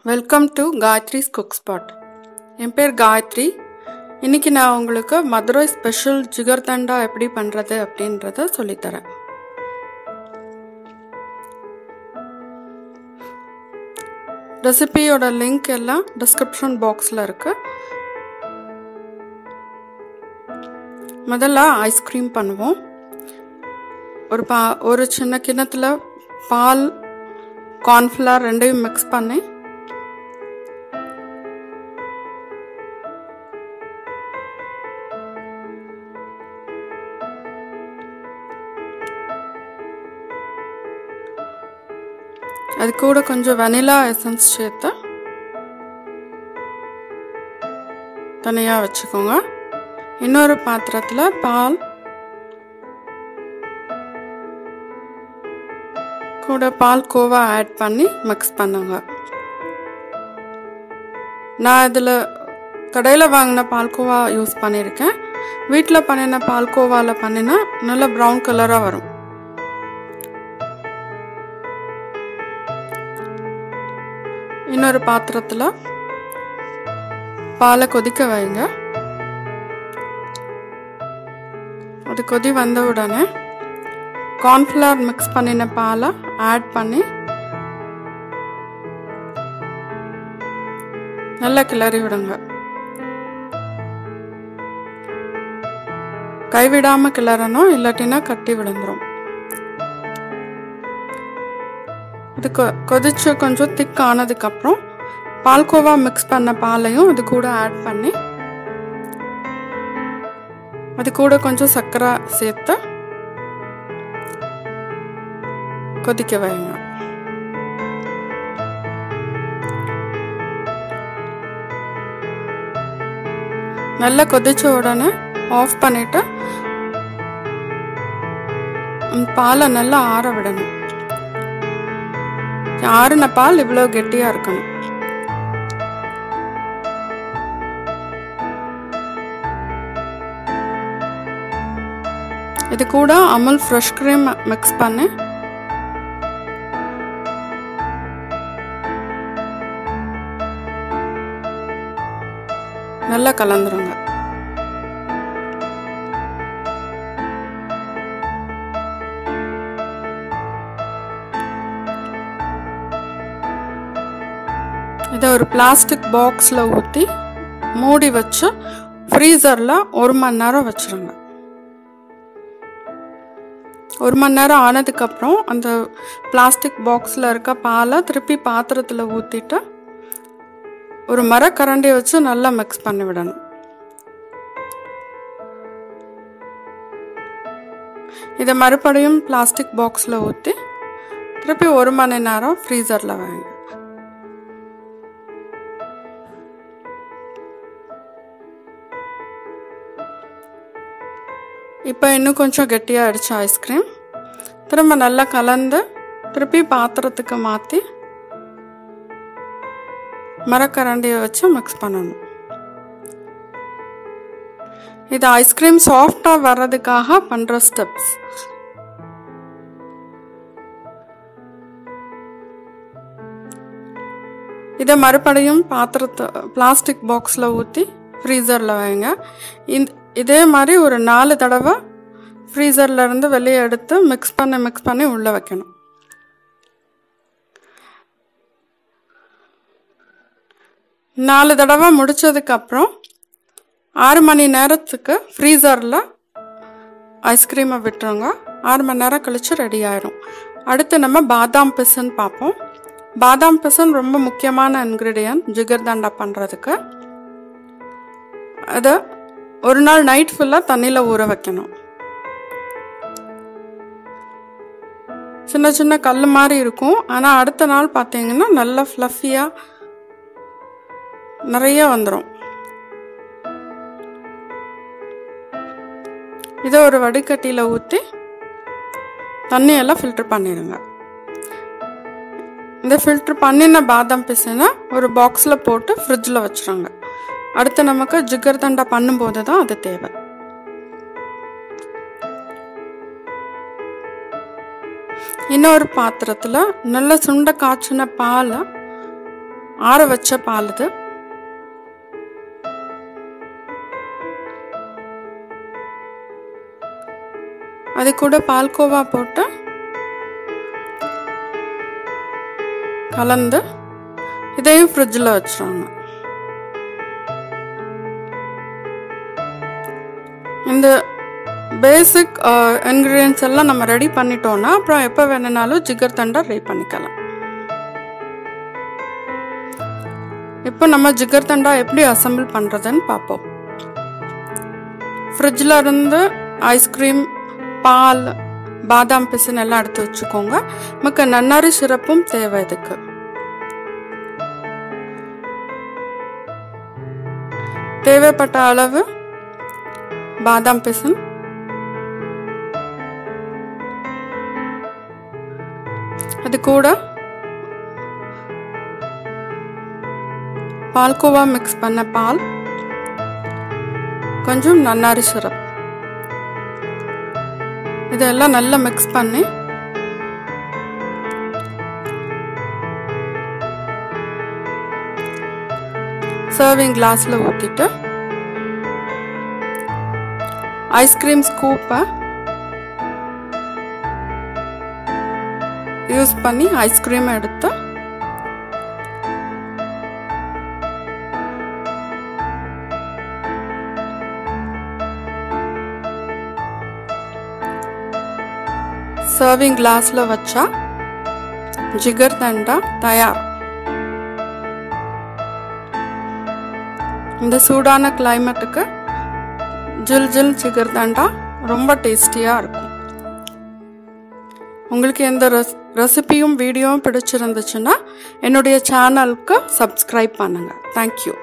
welcome to Gayathri's cook spot என் பேர் காயத்ரி இன்னைக்கு நான் உங்களுக்கு மதுரை ஸ்பெஷல் ஜிகர்தண்டா எப்படி பண்ணுறது அப்படின்றத சொல்லித்தரேன் ரெசிபியோட லிங்க் எல்லாம் டிஸ்கிரிப்ஷன் பாக்ஸில் இருக்கு முதல்ல ஐஸ்கிரீம் பண்ணுவோம் ஒரு பா ஒரு சின்ன கிண்ணத்தில் பால் கார்ன்ஃப்ளவர் ரெண்டையும் மிக்ஸ் பண்ணி அது கூட கொஞ்சம் வெனிலா எசன்ஸ் சேர்த்து தனியாக வச்சுக்கோங்க இன்னொரு பாத்திரத்தில் பால் கூட பால் கோவா ஆட் பண்ணி மிக்ஸ் பண்ணுங்க நான் இதில் கடையில் வாங்கின பால்கோவா யூஸ் பண்ணியிருக்கேன் வீட்டில் பண்ணின பால்கோவாவில் பண்ணினா நல்ல ப்ரௌன் கலராக வரும் இன்னொரு பாத்திரத்தில் பாலை கொதிக்க வைங்க அது கொதி வந்த உடனே கார்ன்ஃப்ளவர் மிக்ஸ் பண்ணின பாலை ஆட் பண்ணி நல்லா கிளறி விடுங்க கைவிடாம கிளறணும் இல்லாட்டினா கட்டி விழுந்துரும் இது கொதிச்சு கொஞ்சம் திக் ஆனதுக்கப்புறம் பால்கோவா மிக்ஸ் பண்ண பாலையும் இது கூட ஆட் பண்ணி அது கூட கொஞ்சம் சர்க்கரை சேர்த்து கொதிக்க வைங்க நல்லா கொதிச்ச உடனே ஆஃப் பண்ணிட்டு பாலை நல்லா ஆற விடணும் ஆறுன பால் இவ்வளோ கெட்டியா இருக்கணும் இது கூட அமுல் ஃப்ரெஷ் க்ரீம் மிக்ஸ் பண்ணி நல்லா கலந்துருங்க இதை ஒரு பிளாஸ்டிக் பாக்ஸில் ஊற்றி மூடி வச்சு ஃப்ரீசரில் ஒரு மணி நேரம் வச்சுருங்க ஒரு மணி நேரம் ஆனதுக்கப்புறம் அந்த பிளாஸ்டிக் பாக்ஸில் இருக்க பாலை திருப்பி பாத்திரத்தில் ஊற்றிட்டு ஒரு மரக்கரண்டியை வச்சு நல்லா மிக்ஸ் பண்ணி விடணும் இதை மறுபடியும் பிளாஸ்டிக் பாக்ஸில் ஊற்றி திருப்பி ஒரு மணி நேரம் ஃப்ரீசரில் வைங்க இப்போ இன்னும் கொஞ்சம் கெட்டியாகிடுச்சு ஐஸ்கிரீம் திரும்ப நல்லா கலந்து திருப்பி பாத்திரத்துக்கு மாற்றி மரக்கரண்டியை வச்சு மிக்ஸ் பண்ணணும் இது ஐஸ்கிரீம் சாஃப்டாக வர்றதுக்காக பண்ணுற ஸ்டெப்ஸ் இதை மறுபடியும் பாத்திரத்தை பிளாஸ்டிக் பாக்ஸில் ஊற்றி ஃப்ரீசரில் வைங்க இந்த இதே மாதிரி ஒரு நாலு தடவை ஃப்ரீசரில் இருந்து வெளியே எடுத்து மிக்ஸ் பண்ணி மிக்ஸ் பண்ணி உள்ளே வைக்கணும் நாலு தடவை முடிச்சதுக்கப்புறம் ஆறு மணி நேரத்துக்கு ஃப்ரீசரில் ஐஸ்கிரீமை விட்டுருங்க ஆறு மணி நேரம் கழித்து ரெடி ஆயிரும் அடுத்து நம்ம பாதாம் பிசன் பார்ப்போம் பாதாம் பிசன் ரொம்ப முக்கியமான இன்க்ரீடியன்ட் ஜிகர்தண்டா பண்ணுறதுக்கு அதை ஒரு நாள் நைட் ஃபுல்லாக தண்ணியில் ஊற வைக்கணும் சின்ன சின்ன கல் மாதிரி இருக்கும் ஆனால் அடுத்த நாள் பார்த்தீங்கன்னா நல்லா ஃப்ளஃபியாக நிறைய வந்துடும் இதை ஒரு வடிகட்டியில் ஊற்றி தண்ணியெல்லாம் ஃபில்டர் பண்ணிடுங்க இந்த ஃபில்டர் பண்ணின பாதாம் பிசனை ஒரு பாக்ஸில் போட்டு ஃப்ரிட்ஜில் வச்சுருங்க அடுத்து நமக்கு ஜிகர் தண்டா பண்ணும்போது தான் அது தேவை இன்னொரு பாத்திரத்தில் நல்ல சுண்ட காய்ச்சின பாலை ஆற வச்ச பால் இது அது கூட பால்கோவா போட்டு கலந்து இதையும் ஃப்ரிட்ஜில் வச்சிருவாங்க இந்த பேசிக் இன்க்ரீடியன்ஸ் எல்லாம் நம்ம ரெடி பண்ணிட்டோம்னா அப்புறம் எப்போ வேணுனாலும் ஜிகர் தண்டா ரெடி பண்ணிக்கலாம் இப்போ நம்ம ஜிகர் தண்டா எப்படி அசம்பிள் பண்ணுறதுன்னு பார்ப்போம் ஃப்ரிட்ஜில் இருந்து ஐஸ்கிரீம் பால் பாதாம் பிசின் எல்லாம் எடுத்து வச்சுக்கோங்க நமக்கு நன்னாரி சிறப்பும் தேவை இதுக்கு தேவைப்பட்ட அளவு பாதாம் பிசின் அது கூட பால்கோவா மிக்ஸ் பண்ண பால் கொஞ்சம் நன்னாரி சிரப் இதெல்லாம் நல்லா மிக்ஸ் பண்ணி சர்விங் கிளாஸில் ஊற்றிட்டு ஐஸ்கிரீம் ஸ்கூப்பை யூஸ் பண்ணி ஐஸ்கிரீம் எடுத்து சர்விங் கிளாஸில் வச்சா ஜிகர் தண்டா தயார் இந்த சூடான கிளைமேட்டுக்கு ஜில் ஜில் ஜிகர் தண்டா ரொம்ப டேஸ்டியாக இருக்கும் உங்களுக்கு எந்த ரெசிபியும் வீடியோவும் பிடிச்சிருந்துச்சுன்னா என்னுடைய சேனலுக்கு சப்ஸ்கிரைப் பண்ணுங்கள் தேங்க்யூ